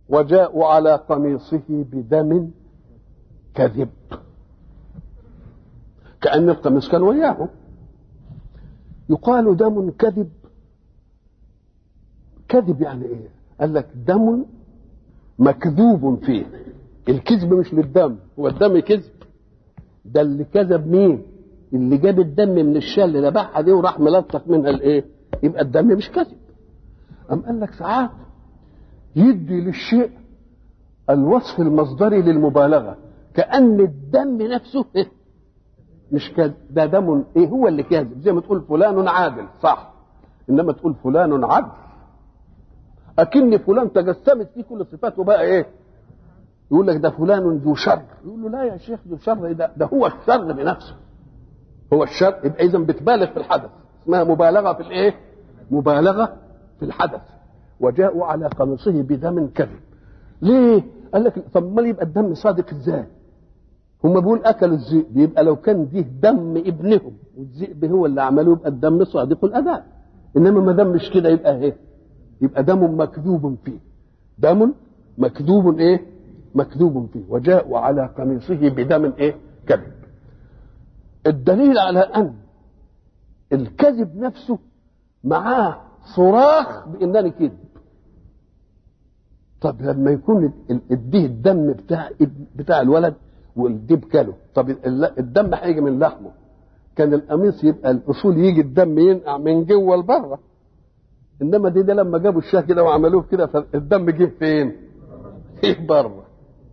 وجاءوا على قميصه بدم كذب كأن القميص كان وياهم يقال دم كذب كذب يعني ايه قال لك دم مكذوب فيه الكذب مش للدم هو الدم كذب ده اللي كذب مين اللي جاب الدم من الشال اللي ذبحها دي وراح ملطخ منها الايه يبقى الدم مش كذب أم قال لك ساعات يدي للشيء الوصف المصدري للمبالغة كأن الدم نفسه مش كذب ده دم ايه هو اللي كاذب زي ما تقول فلان عادل صح انما تقول فلان عدل اكن فلان تجسمت فيه كل صفاته بقى ايه يقول لك ده فلان ذو شر يقول له لا يا شيخ ذو شر ده, ده هو الشر بنفسه هو الشر يبقى اذا بتبالغ في الحدث اسمها مبالغه في الايه مبالغه في الحدث وجاءوا على قميصه بدم كذب ليه قال لك طب امال يبقى الدم صادق ازاي هم بيقول اكلوا الذئب يبقى لو كان دي دم ابنهم والذئب هو اللي عملوه يبقى الدم صادق الاداء انما ما دام مش كده يبقى ايه يبقى دم مكذوب فيه دم مكذوب ايه مكذوب فيه وجاءوا على قميصه بدم ايه كذب الدليل على ان الكذب نفسه معاه صراخ بانني كذب طب لما يكون اديه الدم بتاع بتاع الولد والديب كله طب الدم هيجي من لحمه كان القميص يبقى الاصول يجي الدم ينقع من جوه لبره انما دي ده لما جابوا الشاه كده وعملوه كده فالدم جه فين؟ جه بره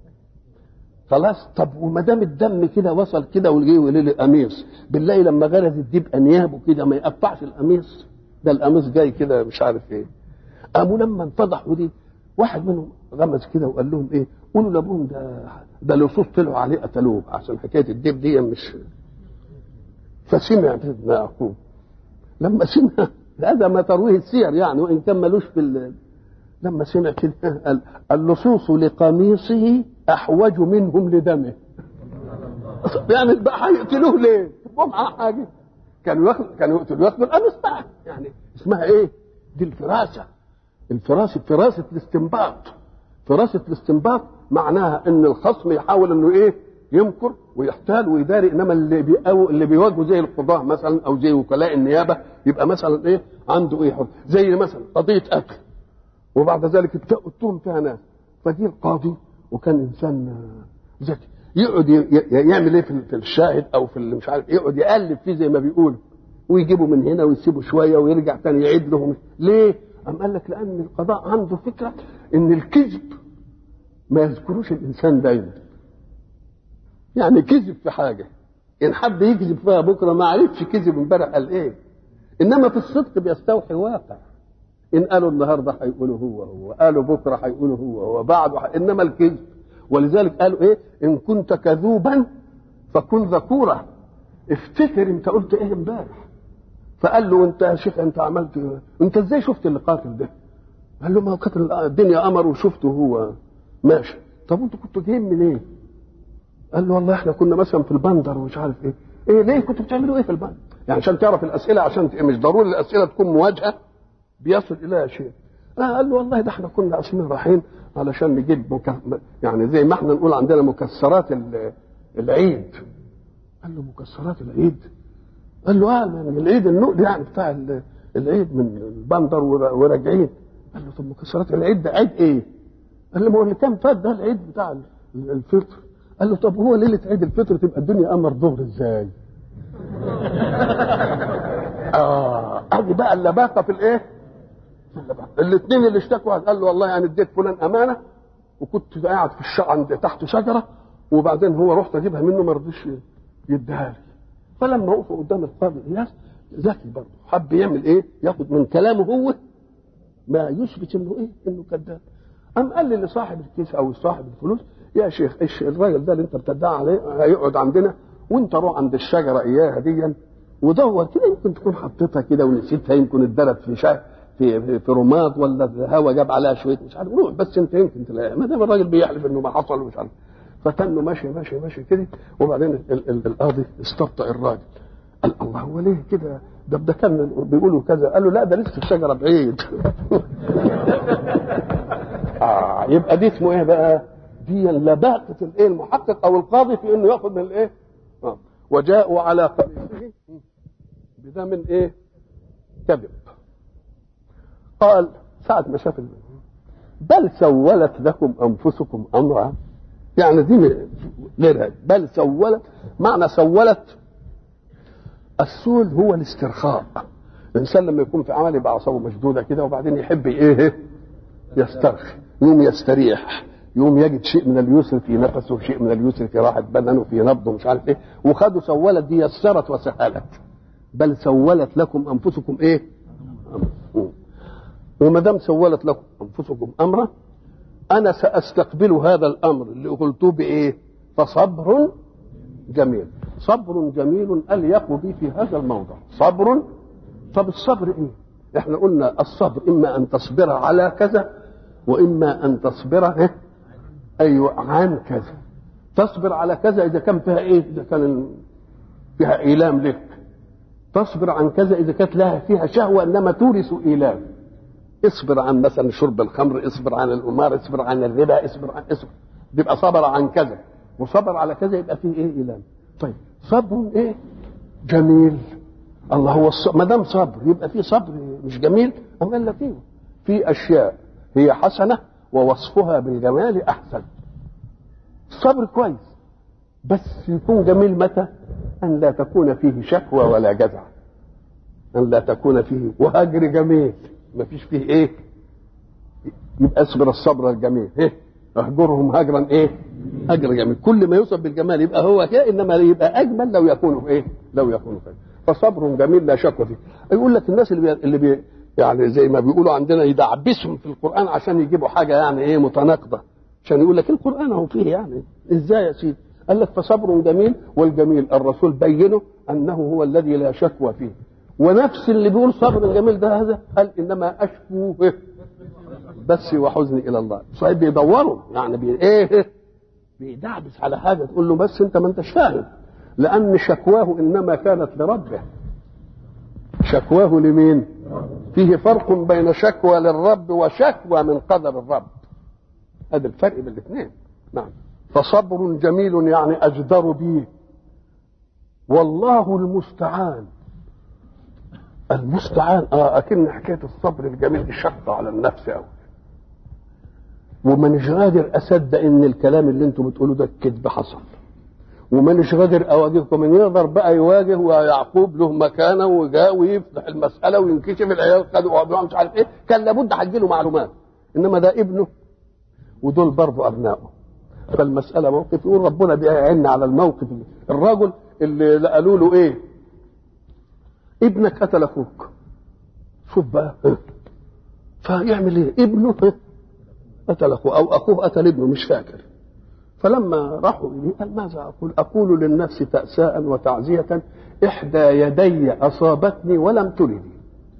خلاص طب وما دام الدم كده وصل كده وجه وليل القميص بالله لما غرز الديب انيابه كده ما يقطعش القميص ده القميص جاي كده مش عارف ايه قاموا لما انفضحوا دي واحد منهم غمز كده وقال لهم ايه قولوا لابوهم ده ده لصوص طلعوا عليه قتلوه عشان حكايه الديب دي مش فسمع ابن يعقوب لما سمع هذا ما ترويه السير يعني وان كان ملوش في ال... لما سمع كده قال اللصوص لقميصه احوج منهم لدمه يعني بقى هيقتلوه ليه؟ هو معاه حاجه كانوا ياخدوا كانوا يقتلوا ياخدوا القميص بقى يعني اسمها ايه؟ دي الفراسه الفراسه فراسه الاستنباط فراسه الاستنباط معناها ان الخصم يحاول انه ايه؟ يمكر ويحتال ويداري انما اللي بيقو اللي بيواجهه زي القضاه مثلا او زي وكلاء النيابه يبقى مثلا ايه؟ عنده ايه حر زي مثلا قضيه قتل وبعد ذلك التهم فيها ناس فجي القاضي وكان انسان ذكي يقعد يعمل ايه في الشاهد او في اللي مش عارف يقعد يقلب فيه زي ما بيقولوا ويجيبه من هنا ويسيبه شويه ويرجع تاني يعيد له ليه؟ أم قال لك لأن القضاء عنده فكرة إن الكذب ما يذكروش الإنسان دايما يعني كذب في حاجة إن حد يكذب فيها بكرة ما عرفش كذب امبارح قال إيه إنما في الصدق بيستوحي واقع إن قالوا النهاردة هيقولوا هو هو قالوا بكرة هيقولوا هو هو بعده ح... إنما الكذب ولذلك قالوا إيه إن كنت كذوبا فكن ذكورا افتكر أنت قلت إيه امبارح فقال له انت يا شيخ انت عملت إيه؟ انت ازاي شفت اللي قاتل ده؟ قال له ما هو كانت الدنيا قمر وشفته هو ماشي طب انتوا كنتوا جايين منين؟ إيه؟ قال له والله احنا كنا مثلا في البندر ومش عارف ايه ايه ليه كنتوا بتعملوا ايه في البندر؟ يعني عشان تعرف الاسئله عشان مش ضروري الاسئله تكون مواجهه بيصل اليها شيء آه قال له والله ده احنا كنا اصلا رايحين علشان نجيب مك... يعني زي ما احنا نقول عندنا مكسرات العيد قال له مكسرات العيد قال له اه من العيد النقل يعني بتاع العيد من البندر وراجعين قال له طب مكسرات العيد ده عيد ايه؟ قال له ما هو اللي كان فات ده العيد بتاع الفطر قال له طب هو ليله عيد الفطر تبقى الدنيا قمر ظهر ازاي؟ اه ادي بقى اللباقه في الايه؟ في اللباقه الاثنين اللي اشتكوا قال له والله انا اديت فلان امانه وكنت قاعد في الشقه عند تحت شجره وبعدين هو رحت اجيبها منه ما رضيش يديها لي فلما وقفوا قدام القاضي الناس ذكي برضه حب يعمل ايه؟ ياخد من كلامه هو ما يثبت انه ايه؟ انه كذاب. قام قال لي لصاحب الكيس او صاحب الفلوس يا شيخ ايش الراجل ده اللي انت بتدعي عليه هيقعد عندنا وانت روح عند الشجره اياها دي ودور كده يمكن تكون حطيتها كده ونسيتها يمكن اتدرت في شا في في, في رماد ولا الهواء جاب عليها شويه مش عارف روح بس انت يمكن تلاقيها ما دام الراجل بيحلف انه ما حصل ومش عارف فتنه ماشي ماشي ماشي كده وبعدين ال ال القاضي استبطأ الراجل قال الله هو ليه كده ده ده كان بيقولوا كذا قال له لا ده لسه الشجره بعيد اه يبقى دي اسمه ايه بقى دي لباقة الايه المحقق او القاضي في انه ياخذ من الايه آه. وجاءوا على قميصه بدم ايه كذب قال ساعة ما شاف بل سولت لكم انفسكم امرا يعني دي غيرها بل سولت معنى سولت السول هو الاسترخاء الانسان لما يكون في عمل يبقى اعصابه مشدوده كده وبعدين يحب ايه يسترخي يوم يستريح يوم يجد شيء من اليسر في نفسه شيء من اليسر في راحه بدنه في نبضه مش عارف ايه وخدوا سولت دي يسرت وسهلت بل سولت لكم انفسكم ايه وما دام سولت لكم انفسكم امرا انا ساستقبل هذا الامر اللي قلته بايه فصبر جميل صبر جميل اليق بي في هذا الموضع صبر طب الصبر ايه احنا قلنا الصبر اما ان تصبر على كذا واما ان تصبر إيه؟ ايوه عن كذا تصبر على كذا اذا كان فيها ايه اذا كان فيها ايلام لك تصبر عن كذا اذا كانت لها فيها شهوه انما تورث ايلام اصبر عن مثلا شرب الخمر اصبر عن القمار اصبر عن الربا اصبر عن اصبر يبقى صبر عن كذا وصبر على كذا يبقى فيه ايه ايلام طيب صبر ايه جميل الله هو الصبر ما دام صبر يبقى في صبر مش جميل أم قال لك ايه في اشياء هي حسنه ووصفها بالجمال احسن الصبر كويس بس يكون جميل متى ان لا تكون فيه شكوى ولا جزع ان لا تكون فيه وهجر جميل ما فيش فيه ايه يبقى اصبر الصبر الجميل ايه اهجرهم هجرا ايه هجر جميل كل ما يوصف بالجمال يبقى هو كده انما يبقى اجمل لو يكون ايه لو يكون خير فصبر جميل لا شك فيه يقول لك الناس اللي بي... اللي بي... يعني زي ما بيقولوا عندنا يدعبسهم في القران عشان يجيبوا حاجه يعني ايه متناقضه عشان يقول لك القران هو فيه يعني ازاي يا سيدي قال لك فصبر جميل والجميل الرسول بينه انه هو الذي لا شكوى فيه ونفس اللي بيقول صبر جميل ده هذا قال انما اشكو بس وحزني الى الله صحيح بيدوروا يعني بي ايه بيدعبس على حاجه تقول له بس انت ما انتش فاهم لان شكواه انما كانت لربه شكواه لمين فيه فرق بين شكوى للرب وشكوى من قدر الرب هذا الفرق بين الاثنين نعم فصبر جميل يعني اجدر به والله المستعان المستعان اه اكن حكايه الصبر الجميل دي شقه على النفس قوي ومانيش قادر اصدق ان الكلام اللي انتم بتقولوه ده كذب حصل ومانيش قادر اواجهكم من يقدر بقى يواجه ويعقوب له مكانه وجاء ويفتح المساله وينكشف العيال خدوا مش عارف ايه كان لابد هتجي له معلومات انما ده ابنه ودول برضه ابنائه فالمساله موقف يقول ربنا بيعين على الموقف الرجل اللي قالوا له ايه ابنك قتل اخوك شوف بقى فيعمل ايه ابنه قتل اخوه او اخوه قتل ابنه مش فاكر فلما راحوا اليه قال ماذا اقول اقول للنفس تاساء وتعزيه احدى يدي اصابتني ولم تردي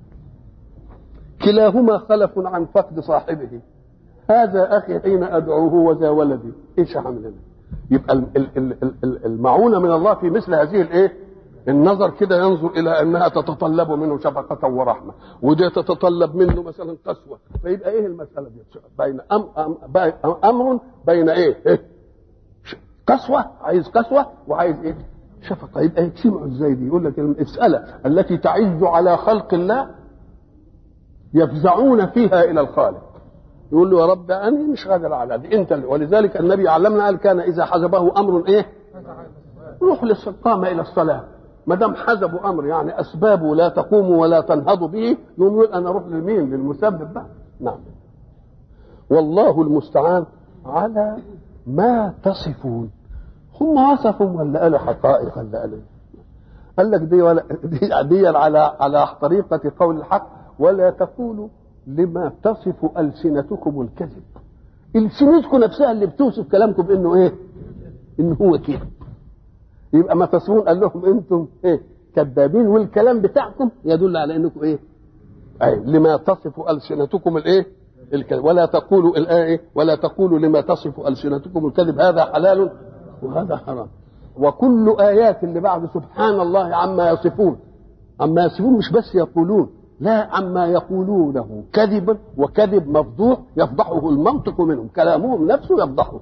كلاهما خلف عن فقد صاحبه هذا اخي حين ادعوه وذا ولدي ايش هعمل انا يبقى المعونه من الله في مثل هذه الايه النظر كده ينظر الى انها تتطلب منه شفقه ورحمه ودي تتطلب منه مثلا قسوه فيبقى ايه المساله دي بين أم أم امر بين ايه, إيه؟ قسوه عايز قسوه وعايز ايه شفقه يبقى يجتمعوا ازاي دي يقول لك المساله التي تعز على خلق الله يفزعون فيها الى الخالق يقول له يا رب انا مش قادر على دي انت ولذلك النبي علمنا قال كان اذا حجبه امر ايه روح للقامه الى الصلاه ما دام حسبوا امر يعني اسبابه لا تقوم ولا تنهض به يقوم يقول انا اروح لمين للمسبب بقى نعم والله المستعان على ما تصفون هم وصفوا ولا قالوا حقائق ولا قالوا قال لك دي ولا دي, دي على على طريقه قول الحق ولا تقولوا لما تصف السنتكم الكذب السنتكم نفسها اللي بتوصف كلامكم بانه ايه؟ انه هو كذب يبقى ما تصفون قال لهم انتم ايه كذابين والكلام بتاعكم يدل على انكم ايه اي لما تصف السنتكم الايه الكذب ولا تقولوا الايه ولا تقولوا لما تصف السنتكم الكذب هذا حلال وهذا حرام وكل ايات اللي بعد سبحان الله عما يصفون عما يصفون مش بس يقولون لا عما يقولونه كذبا وكذب مفضوح يفضحه المنطق منهم كلامهم نفسه يفضحه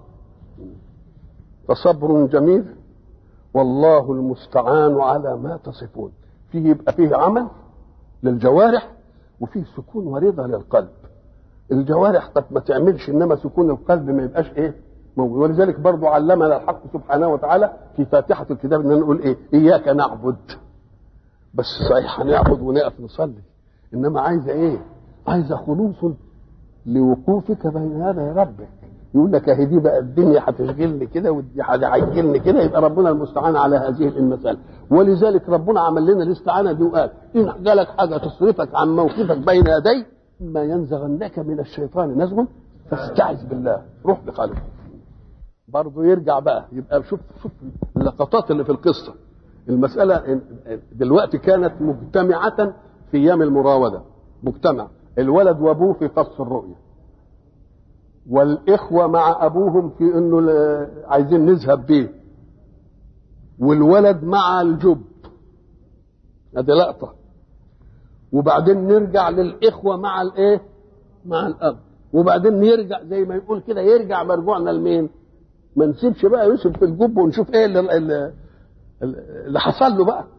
فصبر جميل والله المستعان على ما تصفون فيه يبقى فيه عمل للجوارح وفيه سكون ورضا للقلب الجوارح قد ما تعملش انما سكون القلب ما يبقاش ايه موجود ولذلك برضو علمنا الحق سبحانه وتعالى في فاتحه الكتاب ان نقول ايه اياك نعبد بس صحيح هنعبد ونقف نصلي انما عايزه ايه عايزه خلوص لوقوفك بين يدي ربك يقول لك اهي دي بقى الدنيا هتشغلني كده ودي هتعجلني كده يبقى ربنا المستعان على هذه المساله ولذلك ربنا عمل لنا الاستعانه دي وقال ان جالك حاجه تصرفك عن موقفك بين يدي ما ينزغنك من الشيطان نزغ فاستعذ بالله روح بقلبك برضه يرجع بقى يبقى شوف شوف اللقطات اللي في القصه المساله دلوقتي كانت مجتمعه في ايام المراوده مجتمع الولد وابوه في قص الرؤيه والاخوه مع ابوهم في انه عايزين نذهب بيه والولد مع الجب ادي لقطه وبعدين نرجع للاخوه مع الايه مع الاب وبعدين يرجع زي ما يقول كده يرجع مرجوعنا لمين ما نسيبش بقى يوسف في الجب ونشوف ايه اللي, اللي, اللي حصل له بقى